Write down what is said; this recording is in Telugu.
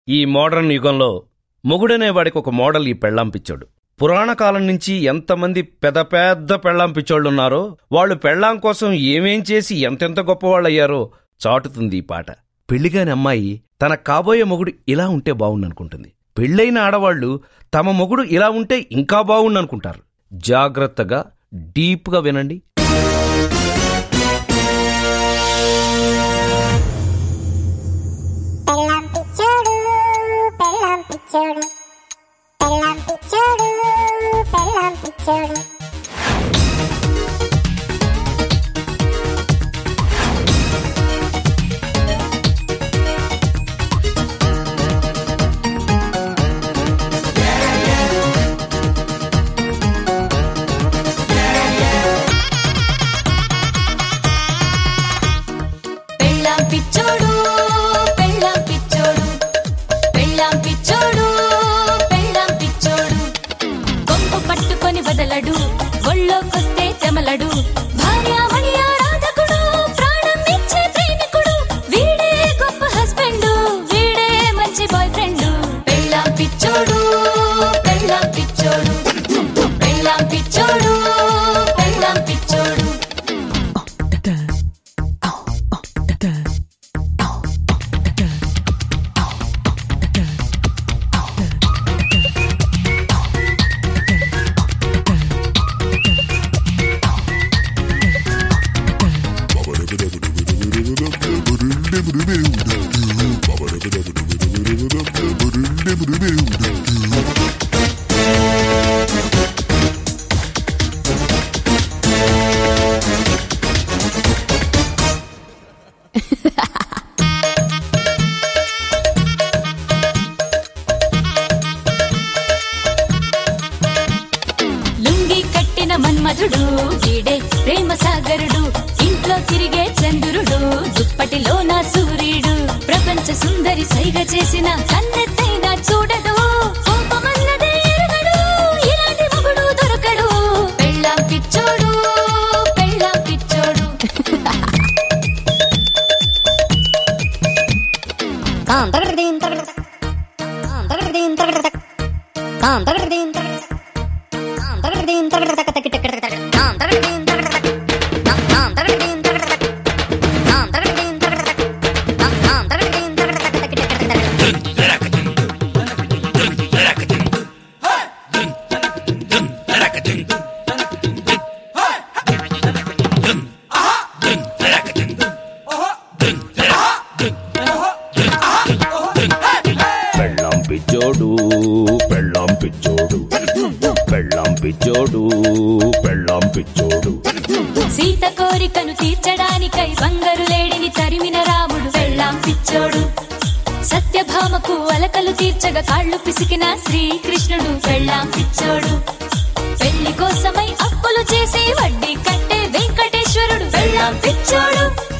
ఈ మోడర్న్ యుగంలో మొగుడనే వాడికి ఒక మోడల్ ఈ పెళ్ళాం పిచ్చోడు పురాణ కాలం నుంచి ఎంతమంది పెద్ద పెద్ద పెళ్ళాం పిచ్చోళ్ళున్నారో వాళ్ళు పెళ్ళాం కోసం ఏమేం చేసి ఎంతెంత గొప్పవాళ్ళయ్యారో చాటుతుంది ఈ పాట పెళ్లిగాని అమ్మాయి తన కాబోయే మొగుడు ఇలా ఉంటే బావుండనుకుంటుంది పెళ్ళైన ఆడవాళ్లు తమ మొగుడు ఇలా ఉంటే ఇంకా బావుండనుకుంటారు జాగ్రత్తగా డీప్గా వినండి పెళ్ళాం పిచ్చోడు పెళ్ళాం పిచ్చోడు పెళ్ళాం పిచ్చోడు పెళ్ళాం పిచ్చోడు పెళ్ళాం పిచ్చోడు పెళ్ళాం పిచ్చోడు పెళ్ళాం పిచ్చోడు పెళ్ళాం పిచ్చోడు కొంగు పట్టుకొని వదలడు ఒళ్ళోకొస్తే చెమలడు భార్యామణి ఆరాధకుడు ప్రాణం ఇచ్చే ప్రేమికుడు వీడే గొప్ప హస్బెండ్ వీడే మంచి బాయ్ ఫ్రెండ్ పెళ్ళాం పిచ్చోడు పెళ్ళాం పిచ్చోడు పెళ్ళాం పిచ్చోడు పెళ్ళాం పిచ్చోడు లుంగి కట్టిన మన్మధుడు వీడే ప్రేమ సాగరుడు ఇంట్లో తిరిగే చంద్రుడు దుప్పటిలో నా సూర్యుడు ప్రపంచ సుందరి సైగ చేసిన కన్నెత్తైన చూడడు కోపమన్నదే ఎరగడు ఇలాంటి మగుడు దొరకడు పెళ్ళాం పిచ్చోడు పెళ్ళాం పిచ్చోడు తాం తగడదీం తగడదక్ తాం తగడదీం తగడదక్ తాం తగడదీం తగడదక్ తాం తగడదీం తగడదక్ తకి తకి తకి తకి తాం తగడదీం తగడదక్ తాం తాం తగడదీం తగడదక్ తాం తగడదీం తగడదక్ తాం తాం తగడదీం తగడదక్ తకి తకి తకి తకి పెళ్ళాం పిచ్చోడు పెళ్ళాం పిచ్చోడు పెళ్ళాం పిచ్చోడు పెళ్ళాం పిచ్చోడు సీత కోరికను తీర్చడానికై బంగారు లేడిని తరిమిన రాముడు వెళ్ళాం పిచ్చోడు సత్యభామకు అలకలు తీర్చగా కాళ్ళు పిసికిన శ్రీకృష్ణుడు వెళ్ళాం పిచ్చోడు పెళ్లి కోసమై అప్పులు చేసి వడ్డీ కట్టే వెంకటేశ్వరుడు వెళ్ళాం పిచ్చోడు